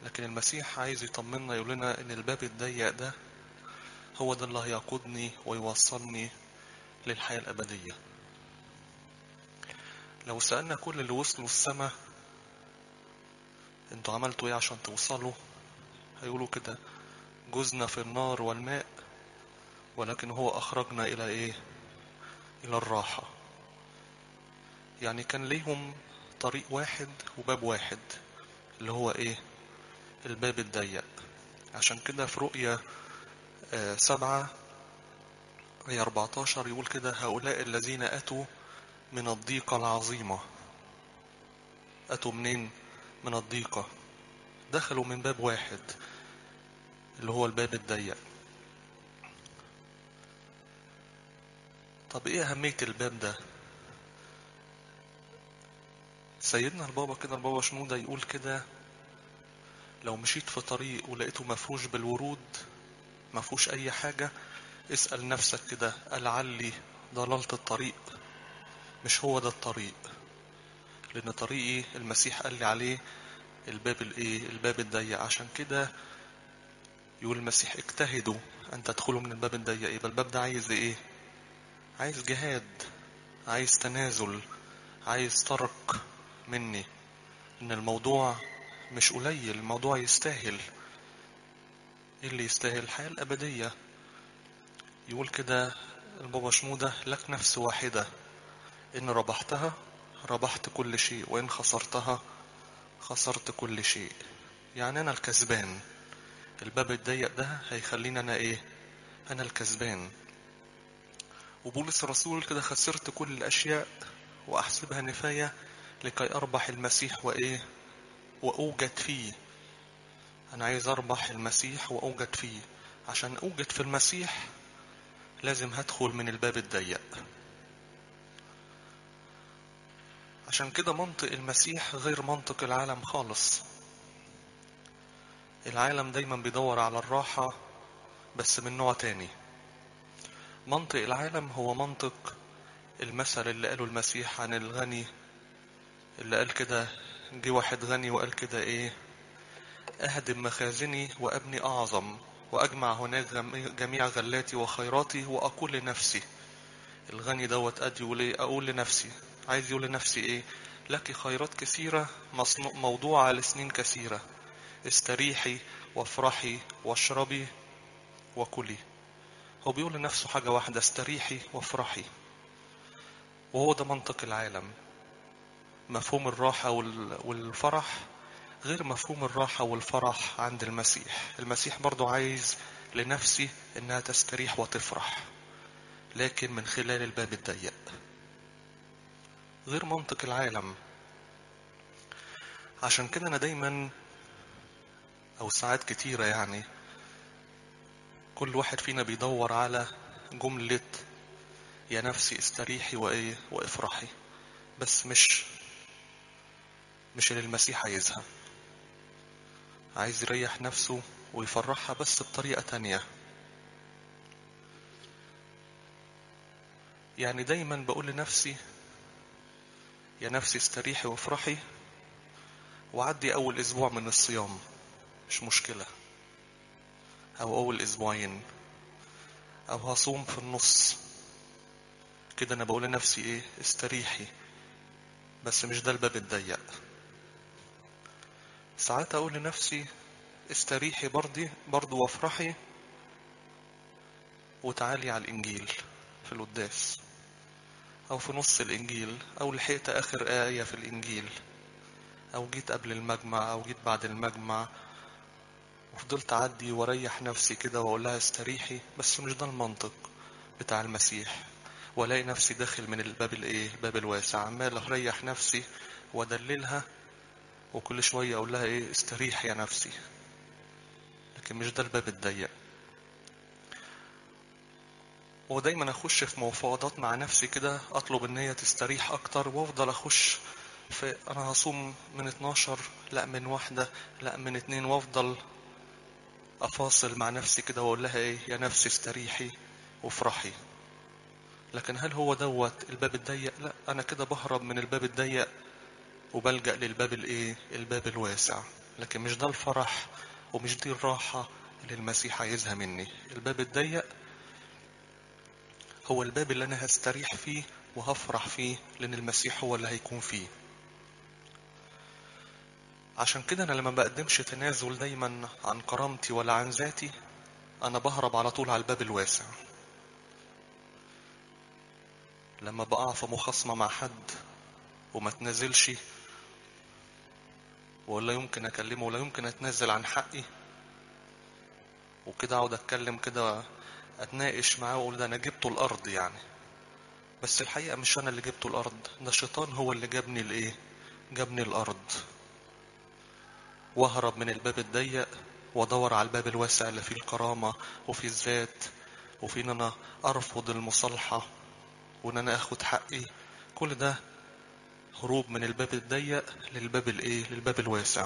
لكن المسيح عايز يطمنا يقول لنا ان الباب الضيق ده هو ده اللي هيقودني ويوصلني للحياة الأبدية لو سألنا كل اللي وصلوا السماء انتوا عملتوا ايه عشان توصلوا هيقولوا كده جزنا في النار والماء ولكن هو أخرجنا إلى إيه إلى الراحة يعني كان ليهم طريق واحد وباب واحد اللي هو إيه الباب الضيق عشان كده في رؤية آه سبعة آية 14 يقول كده هؤلاء الذين أتوا من الضيقة العظيمة أتوا منين من الضيقة دخلوا من باب واحد اللي هو الباب الضيق طب ايه اهمية الباب ده سيدنا البابا كده البابا شنودة يقول كده لو مشيت في طريق ولقيته مفروش بالورود مفروش اي حاجة اسأل نفسك كده لعلي ضللت الطريق مش هو ده الطريق لان طريقي المسيح قال لي عليه الباب الايه الباب الضيق عشان كده يقول المسيح اجتهدوا ان تدخلوا من الباب الضيق يبقى الباب ده عايز ايه عايز جهاد عايز تنازل عايز ترك مني ان الموضوع مش قليل الموضوع يستاهل ايه اللي يستاهل الحياة الأبدية يقول كده البابا شمودة لك نفس واحدة إن ربحتها ربحت كل شيء وإن خسرتها خسرت كل شيء يعني أنا الكسبان الباب الضيق ده هيخليني أنا إيه أنا الكسبان وبولس الرسول كده خسرت كل الأشياء وأحسبها نفاية لكي أربح المسيح وإيه وأوجد فيه أنا عايز أربح المسيح وأوجد فيه عشان أوجد في المسيح لازم هدخل من الباب الضيق عشان كده منطق المسيح غير منطق العالم خالص العالم دايما بيدور على الراحة بس من نوع تاني منطق العالم هو منطق المثل اللي قاله المسيح عن الغني اللي قال كده جه واحد غني وقال كده ايه اهدم مخازني وابني اعظم واجمع هناك جميع غلاتي وخيراتي واقول لنفسي الغني دوت ادي وليه اقول لنفسي عايز يقول لنفسي ايه لك خيرات كثيرة مصنوع موضوعة لسنين كثيرة استريحي وافرحي واشربي وكلي هو بيقول لنفسه حاجة واحدة استريحي وافرحي وهو ده منطق العالم مفهوم الراحة والفرح غير مفهوم الراحة والفرح عند المسيح المسيح برضو عايز لنفسي انها تستريح وتفرح لكن من خلال الباب الضيق غير منطق العالم عشان كده انا دايما او ساعات كتيرة يعني كل واحد فينا بيدور على جملة يا نفسي استريحي وايه وافرحي بس مش مش اللي المسيح عايزها عايز يريح نفسه ويفرحها بس بطريقة تانية يعني دايما بقول لنفسي يا نفسي استريحي وافرحي وعدي اول اسبوع من الصيام مش مشكلة او اول اسبوعين او هصوم في النص كده انا بقول لنفسي ايه استريحي بس مش ده الباب الضيق ساعات اقول لنفسي استريحي برضي برضو وافرحي وتعالي على الانجيل في القداس او في نص الانجيل او لحقت اخر ايه في الانجيل او جيت قبل المجمع او جيت بعد المجمع وفضلت اعدي واريح نفسي كده واقول لها استريحي بس مش ده المنطق بتاع المسيح والاقي نفسي داخل من الباب الايه الباب الواسع عمال اريح نفسي وادللها وكل شويه اقول لها ايه استريح يا نفسي لكن مش ده الباب الضيق ودايما اخش في مفاوضات مع نفسي كده اطلب ان هي تستريح اكتر وافضل اخش في انا هصوم من 12 لا من واحدة لا من اتنين وافضل افاصل مع نفسي كده واقول لها ايه يا نفسي استريحي وافرحي لكن هل هو دوت الباب الضيق لا انا كده بهرب من الباب الضيق وبلجأ للباب الايه الباب الواسع لكن مش ده الفرح ومش دي الراحة اللي المسيح عايزها مني الباب الضيق هو الباب اللي انا هستريح فيه وهفرح فيه لان المسيح هو اللي هيكون فيه عشان كده انا لما بقدمش تنازل دايما عن كرامتي ولا عن ذاتي انا بهرب على طول على الباب الواسع لما بقع في مخاصمة مع حد وما تنازلش ولا يمكن اكلمه ولا يمكن اتنازل عن حقي وكده اقعد اتكلم كده اتناقش معاه واقول ده انا جبته الارض يعني بس الحقيقة مش انا اللي جبته الارض ده الشيطان هو اللي جابني الايه جابني الارض واهرب من الباب الضيق وادور على الباب الواسع اللي فيه الكرامة وفيه الذات وفيه ان انا ارفض المصالحة وان انا اخد حقي كل ده هروب من الباب الضيق للباب الايه للباب الواسع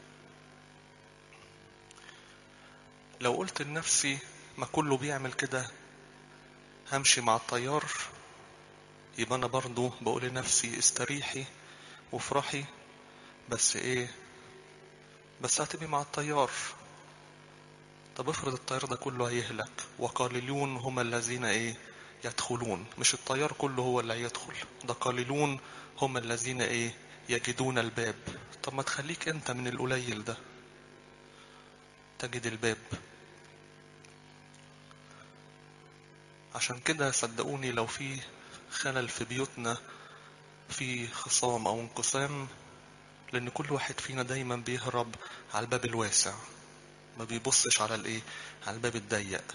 لو قلت لنفسي ما كله بيعمل كده همشي مع التيار يبقى انا برضو بقول لنفسي استريحي وافرحي بس ايه بس هتبقي مع التيار طب افرض التيار ده كله هيهلك وقليلون هم الذين ايه يدخلون مش التيار كله هو اللي هيدخل ده قليلون هم الذين ايه يجدون الباب طب ما تخليك انت من القليل ده تجد الباب عشان كده صدقوني لو في خلل في بيوتنا في خصام او انقسام لان كل واحد فينا دايما بيهرب على الباب الواسع ما بيبصش على الايه على الباب الضيق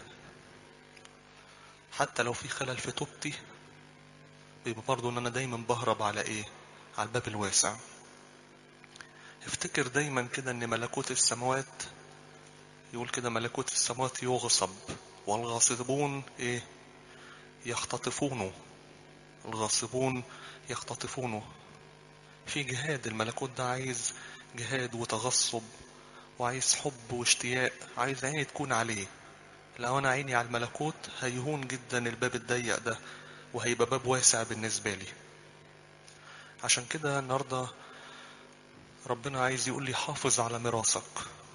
حتى لو في خلل في توبتي بيبقى برضه ان انا دايما بهرب على ايه على الباب الواسع افتكر دايما كده ان ملكوت السماوات يقول كده ملكوت السماوات يغصب والغاصبون ايه يختطفونه الغاصبون يختطفونه في جهاد الملكوت ده عايز جهاد وتغصب وعايز حب واشتياق عايز عيني تكون عليه لو انا عيني على الملكوت هيهون جدا الباب الضيق ده وهيبقى باب واسع بالنسبة لي عشان كده النهاردة ربنا عايز يقول لي حافظ على ميراثك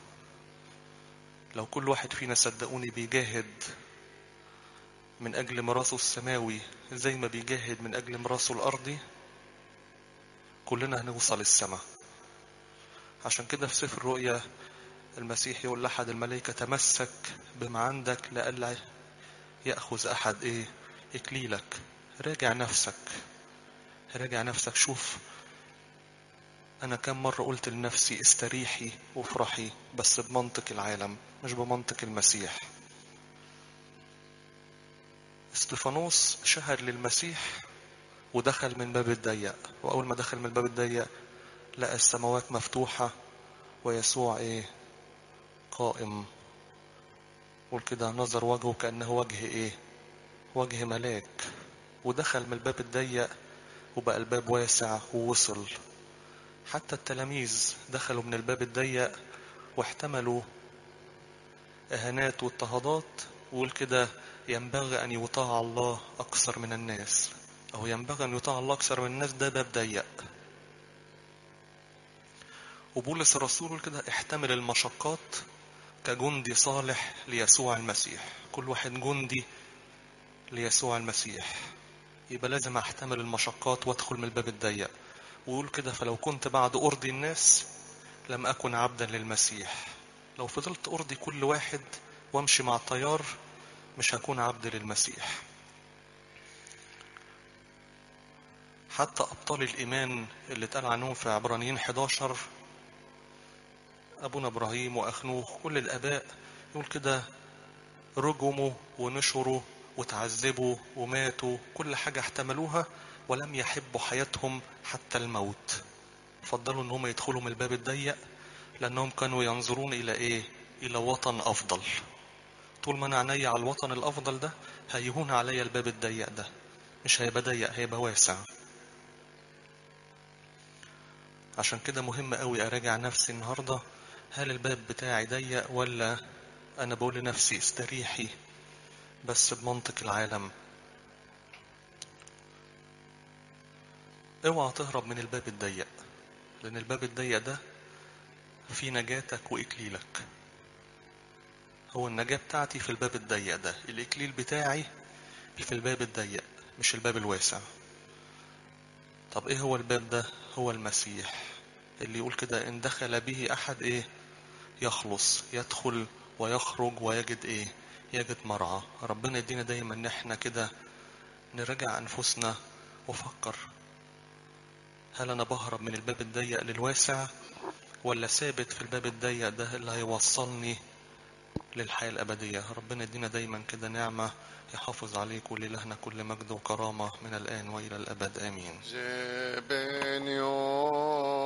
لو كل واحد فينا صدقوني بيجاهد من أجل ميراثه السماوي زي ما بيجاهد من أجل ميراثه الأرضي كلنا هنوصل السماء عشان كده في سفر الرؤيا المسيح يقول لأحد الملائكة تمسك بما عندك لئلا يأخذ أحد إيه إكليلك راجع نفسك راجع نفسك شوف أنا كم مرة قلت لنفسي استريحي وافرحي بس بمنطق العالم مش بمنطق المسيح استفانوس شهد للمسيح ودخل من باب الضيق وأول ما دخل من الباب الضيق لقى السماوات مفتوحة ويسوع إيه قائم قول كده نظر وجهه كأنه وجه إيه وجه ملاك ودخل من الباب الضيق وبقى الباب واسع ووصل حتى التلاميذ دخلوا من الباب الضيق واحتملوا إهانات واضطهادات وقول كده ينبغي أن يطاع الله أكثر من الناس أو ينبغي أن يطاع الله أكثر من الناس ده باب ضيق وبولس الرسول كده احتمل المشقات كجندي صالح ليسوع المسيح كل واحد جندي ليسوع المسيح يبقى لازم احتمل المشقات وادخل من الباب الضيق ويقول كده فلو كنت بعد أرضي الناس لم أكن عبدا للمسيح لو فضلت أرضي كل واحد وامشي مع التيار مش هكون عبد للمسيح حتى أبطال الإيمان اللي اتقال عنهم في عبرانيين 11 أبونا إبراهيم وأخنوخ كل الآباء يقول كده رجموا ونشروا وتعذبوا وماتوا كل حاجة احتملوها ولم يحبوا حياتهم حتى الموت فضلوا ان هم يدخلوا من الباب الضيق لانهم كانوا ينظرون الى ايه الى وطن افضل طول ما انا عينيا على الوطن الافضل ده هيهون عليا الباب الضيق ده مش هيبقى ضيق هيبقى واسع عشان كده مهم قوي اراجع نفسي النهارده هل الباب بتاعي ضيق ولا انا بقول لنفسي استريحي بس بمنطق العالم اوعى تهرب من الباب الضيق لان الباب الضيق ده في نجاتك وإكليلك هو النجاة بتاعتي في الباب الضيق ده الإكليل بتاعي في الباب الضيق مش الباب الواسع طب ايه هو الباب ده هو المسيح اللي يقول كده ان دخل به احد ايه يخلص يدخل ويخرج ويجد ايه يجد مرعى ربنا يدينا دايما ان احنا كده نراجع انفسنا وفكر هل انا بهرب من الباب الضيق للواسع ولا ثابت في الباب الضيق ده اللي هيوصلني للحياة الأبدية ربنا يدينا دايما كده نعمة يحافظ عليك ولإلهنا كل مجد وكرامة من الآن وإلى الأبد آمين جبن يوم